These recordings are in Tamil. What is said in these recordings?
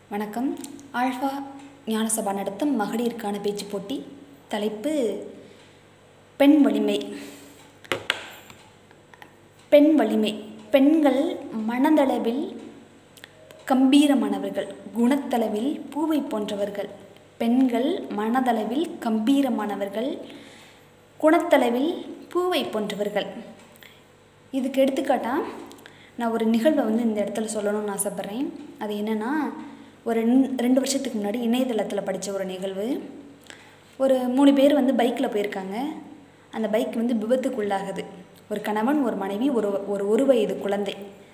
வணக்கம் ஆல்ஃபா ஞானசபா நடத்தும் மகளிருக்கான பேச்சு போட்டி தலைப்பு பெண் வலிமை பெண் வலிமை பெண்கள் மனதளவில் கம்பீரமானவர்கள் குணத்தளவில் பூவை போன்றவர்கள் பெண்கள் மனதளவில் கம்பீரமானவர்கள் குணத்தளவில் பூவை போன்றவர்கள் இதுக்கு எடுத்துக்காட்டாக நான் ஒரு நிகழ்வை வந்து இந்த இடத்துல சொல்லணும்னு ஆசைப்பட்றேன் அது என்னென்னா ஒரு ரெண்- ரெண்டு வருஷத்துக்கு முன்னாடி இணையதளத்தில் படித்த ஒரு நிகழ்வு ஒரு மூணு பேர் வந்து பைக்கில் போயிருக்காங்க அந்த பைக் வந்து விபத்துக்குள்ளாகுது ஒரு கணவன் ஒரு மனைவி ஒரு ஒரு ஒரு வயது குழந்தை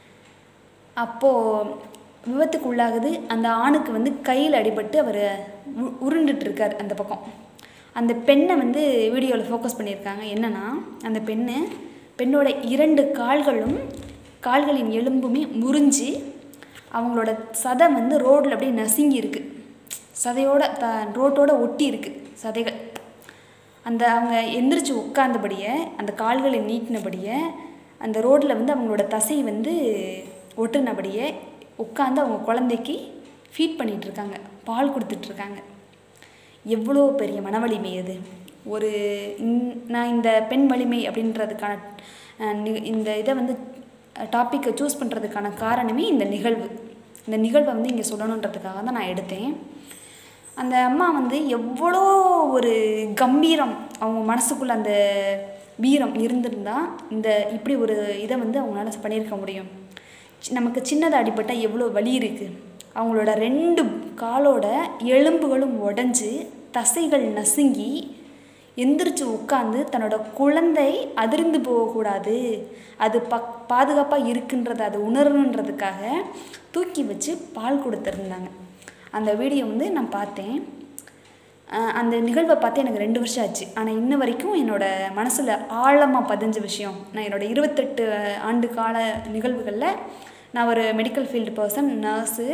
அப்போது விபத்துக்கு உள்ளாகுது அந்த ஆணுக்கு வந்து கையில் அடிபட்டு அவர் உருண்டுட்டு இருக்கார் அந்த பக்கம் அந்த பெண்ணை வந்து வீடியோவில் ஃபோக்கஸ் பண்ணியிருக்காங்க என்னன்னா அந்த பெண்ணு பெண்ணோட இரண்டு கால்களும் கால்களின் எலும்புமே முறிஞ்சு அவங்களோட சதை வந்து ரோட்டில் அப்படியே நசுங்கி இருக்கு சதையோட த ரோட்டோட ஒட்டி இருக்கு சதைகள் அந்த அவங்க எந்திரிச்சு உட்கார்ந்தபடியே அந்த கால்களை நீட்டினபடியே அந்த ரோட்டில் வந்து அவங்களோட தசை வந்து ஒட்டுனபடியே உட்காந்து அவங்க குழந்தைக்கு ஃபீட் பண்ணிட்டு இருக்காங்க பால் கொடுத்துட்டு இருக்காங்க எவ்வளோ பெரிய மன வலிமை அது ஒரு இந்- நான் இந்த பெண் வலிமை அப்படின்றதுக்கான அஹ், நி- இந்த இதை வந்து டாப்பிக்கை சூஸ் பண்ணுறதுக்கான காரணமே இந்த நிகழ்வு இந்த நிகழ்வை வந்து இங்கே சொல்லணுன்றதுக்காக தான் நான் எடுத்தேன் அந்த அம்மா வந்து எவ்வளோ ஒரு கம்பீரம் அவங்க மனசுக்குள்ள அந்த வீரம் இருந்திருந்தா இந்த இப்படி ஒரு இதை வந்து அவங்களால பண்ணியிருக்க முடியும் சி- நமக்கு சின்னதாக அடிபட்டால் எவ்வளோ வலி இருக்குது அவங்களோட ரெண்டு காலோட எலும்புகளும் உடஞ்சி தசைகள் நசுங்கி எந்திரிச்சு உட்காந்து தன்னோட குழந்தை அதிர்ந்து போகக்கூடாது அது பக் பாதுகாப்பாக இருக்குன்றதை அது உணரணுன்றதுக்காக தூக்கி வச்சு பால் கொடுத்துருந்தாங்க அந்த வீடியோ வந்து நான் பார்த்தேன் அஹ் அந்த நிகழ்வை பார்த்து எனக்கு ரெண்டு வருஷம் ஆச்சு ஆனால் இன்ன வரைக்கும் என்னோட மனசில் ஆழமாக பதிஞ்ச விஷயம் நான் என்னோட இருபத்தெட்டு ஆண்டு கால நிகழ்வுகளில் நான் ஒரு மெடிக்கல் ஃபீல்டு பர்சன் நர்ஸு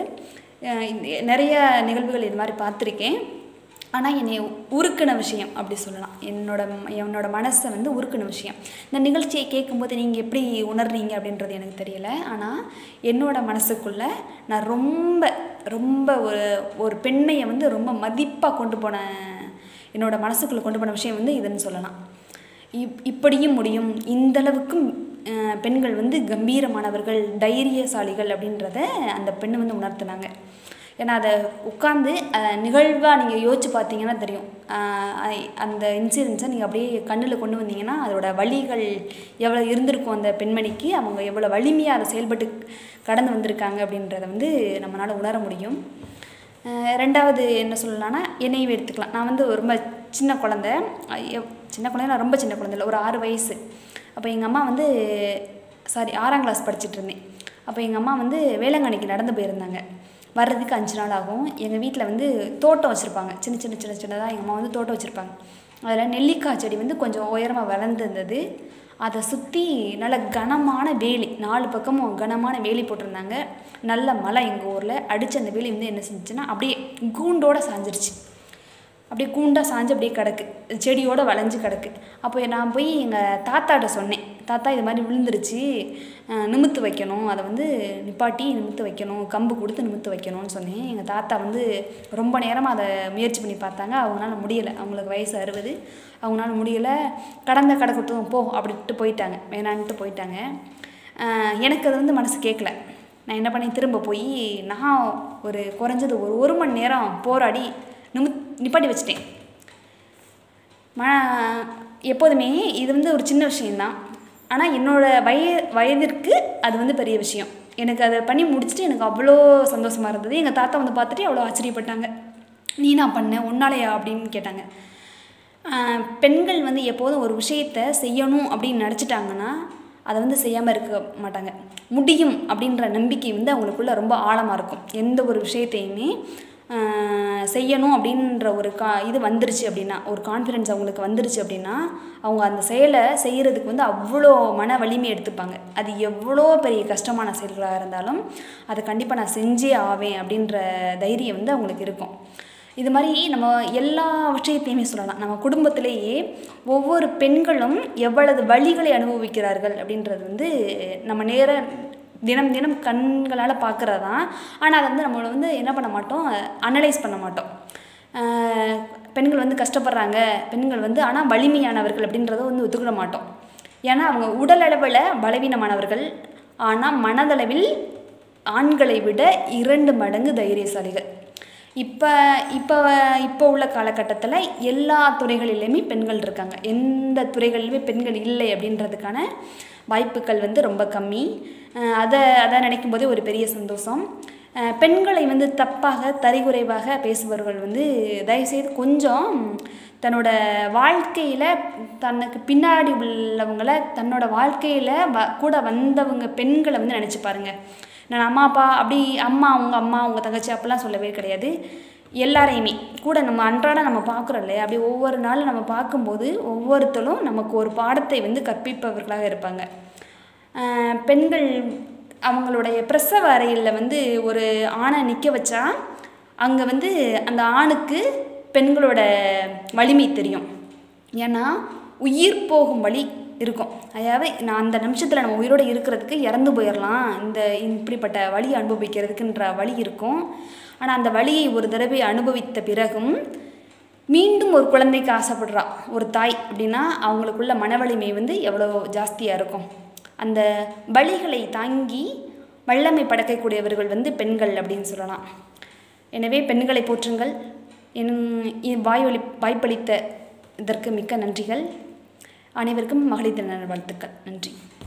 நிறைய நிகழ்வுகள் இது மாதிரி பார்த்துருக்கேன் ஆனால் என்னை உருக்கின விஷயம் அப்படி சொல்லலாம் என்னோட ம- என்னோட மனசை வந்து உருக்கின விஷயம் இந்த நிகழ்ச்சியை கேட்கும்போது நீங்கள் எப்படி உணர்றீங்க அப்படின்றது எனக்கு தெரியல ஆனால் என்னோட மனசுக்குள்ளே நான் ரொம்ப ரொம்ப ஒரு ஒரு பெண்மையை வந்து ரொம்ப மதிப்பாக கொண்டு போன என்னோட மனசுக்குள்ளே கொண்டு போன விஷயம் வந்து இதுன்னு சொல்லலாம் இப் இப்படியும் முடியும் இந்தளவுக்கும் அஹ், பெண்கள் வந்து கம்பீரமானவர்கள் தைரியசாலிகள் அப்படின்றத அந்த பெண்ணை வந்து உணர்த்தினாங்க ஏன்னா அதை உட்காந்து நிகழ்வாக நீங்கள் யோசிச்சு பார்த்தீங்கன்னா தெரியும் அஹ், ஐ- அந்த இன்சிடென்ட்ஸை நீங்கள் அப்படியே கண்ணில் கொண்டு வந்தீங்கன்னா அதோட வழிகள் எவ்வளோ இருந்திருக்கும் அந்த பெண்மணிக்கு அவங்க எவ்வளோ வலிமையாக அதை செயல்பட்டு கடந்து வந்திருக்காங்க அப்படின்றத வந்து நம்மளால் உணர முடியும் அஹ் ரெண்டாவது என்ன சொல்லலாம்னா என்னையும் எடுத்துக்கலாம் நான் வந்து ரொம்ப சின்ன குழந்த ஐயோ, சின்ன குழந்தை நான் ரொம்ப சின்ன குழந்தை இல்லை ஒரு ஆறு வயசு அப்போ எங்கள் அம்மா வந்து சாரி ஆறாம் கிளாஸ் படிச்சுட்டு இருந்தேன் அப்போ எங்கள் அம்மா வந்து வேளாங்கண்ணிக்கு நடந்து போயிருந்தாங்க வர்றதுக்கு அஞ்சு நாள் ஆகும் எங்கள் வீட்டில் வந்து தோட்டம் வச்சுருப்பாங்க சின்ன சின்ன சின்ன சின்னதாக எங்கள் அம்மா வந்து தோட்டம் வச்சுருப்பாங்க அதில் நெல்லிக்காய் செடி வந்து கொஞ்சம் உயரமாக வளர்ந்துருந்தது அதை சுற்றி நல்ல கனமான வேலி நாலு பக்கமும் கனமான வேலி போட்டிருந்தாங்க நல்ல மழை எங்கள் ஊரில் அடித்த அந்த வேலி வந்து என்ன செஞ்சுச்சுன்னா அப்படியே கூண்டோட சாஞ்சிருச்சு அப்படியே கூண்டா சாஞ்சு அப்படியே கிடக்கு செடியோட வளைஞ்சு கிடக்கு அப்போ நான் போய் எங்கள் தாத்தாட்ட சொன்னேன் தாத்தா இது மாதிரி விழுந்துருச்சு அஹ் நிமித்து வைக்கணும் அதை வந்து நிப்பாட்டி நிமித்து வைக்கணும் கம்பு கொடுத்து நிமித்து வைக்கணும்னு சொன்னேன் எங்கள் தாத்தா வந்து ரொம்ப நேரமாக அதை முயற்சி பண்ணி பார்த்தாங்க அவங்களால முடியலை அவங்களுக்கு வயசு அறுபது அவங்களால முடியலை கடந்த கடக்கட்டும் போ அப்படின்ட்டு போயிட்டாங்க வேணான்ட்டு போயிட்டாங்க அஹ் எனக்கு அது வந்து மனசு கேட்கல நான் என்ன பண்ணேன் திரும்ப போய் நான் ஒரு குறைஞ்சது ஒரு ஒரு மணி நேரம் போராடி நிமித் நிப்பாட்டி வச்சிட்டேன் ம எப்போதுமே இது வந்து ஒரு சின்ன விஷயந்தான் ஆனால் என்னோட வய வயதிற்கு அது வந்து பெரிய விஷயம் எனக்கு அதை பண்ணி முடிச்சுட்டு எனக்கு அவ்வளோ சந்தோஷமாக இருந்தது எங்கள் தாத்தா வந்து பார்த்துட்டு அவ்வளோ ஆச்சரியப்பட்டாங்க நீ நான் பண்ண உன்னாலையா அப்படின்னு கேட்டாங்க ஆஹ் பெண்கள் வந்து எப்போதும் ஒரு விஷயத்தை செய்யணும் அப்படின்னு நினச்சிட்டாங்கன்னா அதை வந்து செய்யாமல் இருக்க மாட்டாங்க முடியும் அப்படின்ற நம்பிக்கை வந்து அவங்களுக்குள்ள ரொம்ப ஆழமாக இருக்கும் எந்த ஒரு விஷயத்தையுமே ஆஹ் செய்யணும் அப்படின்ற ஒரு கா இது வந்துருச்சு அப்படின்னா ஒரு கான்ஃபிடென்ஸ் அவங்களுக்கு வந்துருச்சு அப்படின்னா அவங்க அந்த செயலை செய்கிறதுக்கு வந்து அவ்வளோ மன வலிமை எடுத்துப்பாங்க அது எவ்வளோ பெரிய கஷ்டமான செயல்களாக இருந்தாலும் அதை கண்டிப்பாக நான் செஞ்சே ஆவேன் அப்படின்ற தைரியம் வந்து அவங்களுக்கு இருக்கும் இது மாதிரி நம்ம எல்லா விஷயத்தையுமே சொல்லலாம் நம்ம குடும்பத்திலேயே ஒவ்வொரு பெண்களும் எவ்வளவு வழிகளை அனுபவிக்கிறார்கள் அப்படின்றது வந்து நம்ம நேர தினம் தினம் கண்களால் பார்க்குறது தான் ஆனால் அதை வந்து நம்மளை வந்து என்ன பண்ண மாட்டோம் அனலைஸ் பண்ண மாட்டோம் ஆஹ் பெண்கள் வந்து கஷ்டப்படுறாங்க பெண்கள் வந்து ஆனால் வலிமையானவர்கள் அப்படின்றத வந்து ஒத்துக்கிட மாட்டோம் ஏன்னா அவங்க உடல் அளவில் பலவீனமானவர்கள் ஆனால் மனதளவில் ஆண்களை விட இரண்டு மடங்கு தைரியசாலிகள் இப்போ இப்போ இப்போ உள்ள காலகட்டத்தில் எல்லா துறைகளிலையுமே பெண்கள் இருக்காங்க எந்த துறைகளிலுமே பெண்கள் இல்லை அப்படின்றதுக்கான வாய்ப்புகள் வந்து ரொம்ப கம்மி அஹ் அதை அதை நினைக்கும் போதே ஒரு பெரிய சந்தோஷம் அஹ் பெண்களை வந்து தப்பாக தரிகுறைவாக பேசுபவர்கள் வந்து தயவுசெய்து கொஞ்சம் தன்னோட வாழ்க்கையில் தனக்கு பின்னாடி உள்ளவங்கள தன்னோட வாழ்க்கையில் வ கூட வந்தவங்க பெண்களை வந்து நினச்சி பாருங்க நான் அம்மா அப்பா அப்படி அம்மா அவங்க அம்மா அவங்க தங்கச்சி அப்படிலாம் சொல்லவே கிடையாது எல்லாரையுமே கூட நம்ம அன்றாட நம்ம பார்க்குறோம் இல்லையா அப்படி ஒவ்வொரு நாளும் நம்ம பார்க்கும்போது ஒவ்வொருத்தரும் நமக்கு ஒரு பாடத்தை வந்து கற்பிப்பவர்களாக இருப்பாங்க ஆஹ் பெண்கள் அவங்களுடைய பிரசவ அறையில் வந்து ஒரு ஆணை நிற்க வச்சா அங்கே வந்து அந்த ஆணுக்கு பெண்களோட வலிமை தெரியும் ஏன்னா உயிர் போகும் வழி இருக்கும் அதாவது நான் அந்த நிமிஷத்தில் நம்ம உயிரோடு இருக்கிறதுக்கு இறந்து போயிடலாம் இந்த இப்படிப்பட்ட வழியை அனுபவிக்கிறதுக்குன்ற வழி இருக்கும் ஆனால் அந்த வழியை ஒரு தடவை அனுபவித்த பிறகும் மீண்டும் ஒரு குழந்தைக்கு ஆசைப்படுறா ஒரு தாய் அப்படின்னா அவங்களுக்குள்ள மன வலிமை வந்து எவ்வளோ ஜாஸ்தியாக இருக்கும் அந்த வழிகளை தாங்கி வல்லமை படைக்கக்கூடியவர்கள் வந்து பெண்கள் அப்படின்னு சொல்லலாம் எனவே பெண்களை போற்றுங்கள் என் இ- வாய்வழி வாய்ப்பளித்த இதற்கு மிக்க நன்றிகள் அனைவருக்கும் மகளிர் தின வாழ்த்துக்கள் நன்றி